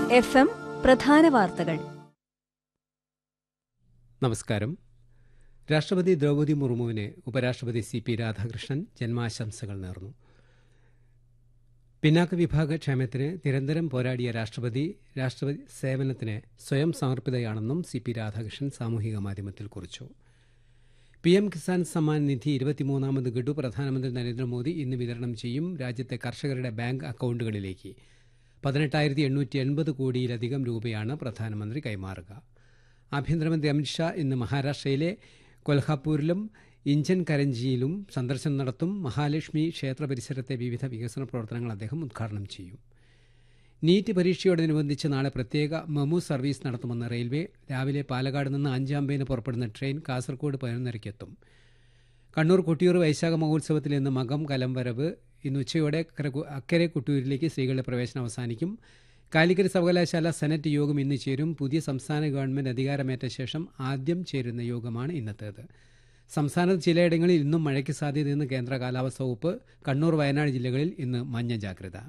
F M പ്രധാന വാർത്തകൾ നമസ്കാരം രാഷ്ട്രപതി ദ്രൗപദി മുർമുവിന് ഉപരാഷ്ട്രപതി സി പി രാധാകൃഷ്ണൻ ജന്മാശംസകൾ നേർന്നു പിന്നാക്ക വിഭാഗ ക്ഷേമത്തിന് നിരന്തരം പോരാടിയ രാഷ്ട്രപതി രാഷ്ട്രപതി സേവനത്തിന് സ്വയം സമർപ്പിതയാണെന്നും സി പി രാധാകൃഷ്ണൻ സാമൂഹിക മാധ്യമത്തിൽ കുറിച്ചു പി എം കിസാൻ സമ്മാൻ നിധി ഇരുപത്തിമൂന്നാമത് ഗഡു പ്രധാനമന്ത്രി നരേന്ദ്രമോദി ഇന്ന് വിതരണം ചെയ്യും രാജ്യത്തെ കർഷകരുടെ ബാങ്ക് അക്കൌണ്ടുകളിലേക്ക് പതിനെട്ടായിരത്തി എണ്ണൂറ്റി എൺപത് കോടിയിലധികം രൂപയാണ് പ്രധാനമന്ത്രി കൈമാറുക ആഭ്യന്തരമന്ത്രി അമിത്ഷാ ഇന്ന് മഹാരാഷ്ട്രയിലെ കൊൽഹാപൂരിലും ഇഞ്ചൻ കരഞ്ചിയിലും സന്ദർശനം നടത്തും മഹാലക്ഷ്മി ക്ഷേത്ര പരിസരത്തെ വിവിധ വികസന പ്രവർത്തനങ്ങൾ അദ്ദേഹം ഉദ്ഘാടനം ചെയ്യും നീറ്റ് പരീക്ഷയോടനുബന്ധിച്ച് നാളെ പ്രത്യേക മെമു സർവീസ് നടത്തുമെന്ന് റെയിൽവേ രാവിലെ പാലക്കാട് നിന്ന് അഞ്ചാമ്പേന് പുറപ്പെടുന്ന ട്രെയിൻ കാസർഗോഡ് പതിനൊന്നരയ്ക്കെത്തും കണ്ണൂർ കൊട്ടിയൂർ വൈശാഖ മഹോത്സവത്തിൽ ഇന്ന് മകം കലംവരവ് ഇന്ന് ഉച്ചയോടെ കര- അക്കരെ കുട്ടൂരിലേക്ക് സ്ത്രീകളുടെ പ്രവേശനം അവസാനിക്കും കാലിക്കറ്റ് സർവകലാശാല സെനറ്റ് യോഗം ഇന്ന് ചേരും പുതിയ സംസ്ഥാന ഗവൺമെന്റ് അധികാരമേറ്റ ശേഷം ആദ്യം ചേരുന്ന യോഗമാണ് ഇന്നത്തേത് സംസ്ഥാനത്ത് ചിലയിടങ്ങളിൽ ഇന്നും മഴയ്ക്ക് സാധ്യതയെന്ന് കേന്ദ്ര കാലാവസ്ഥാ വകുപ്പ് കണ്ണൂർ വയനാട് ജില്ലകളിൽ ഇന്ന് മഞ്ഞ ജാഗ്രത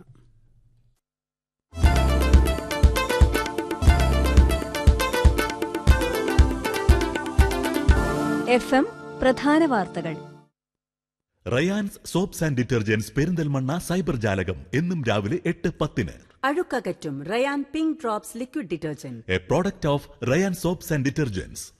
എഫ് എം പ്രധാന വാർത്തകൾ Rayans soaps and detergents Perinthalmanna cyber ജാലകം എന്നും രാവിലെ എട്ട് പത്തിന് അഴുക്കകറ്റും Rayan pink drops liquid detergent a product of Rayan soaps and detergents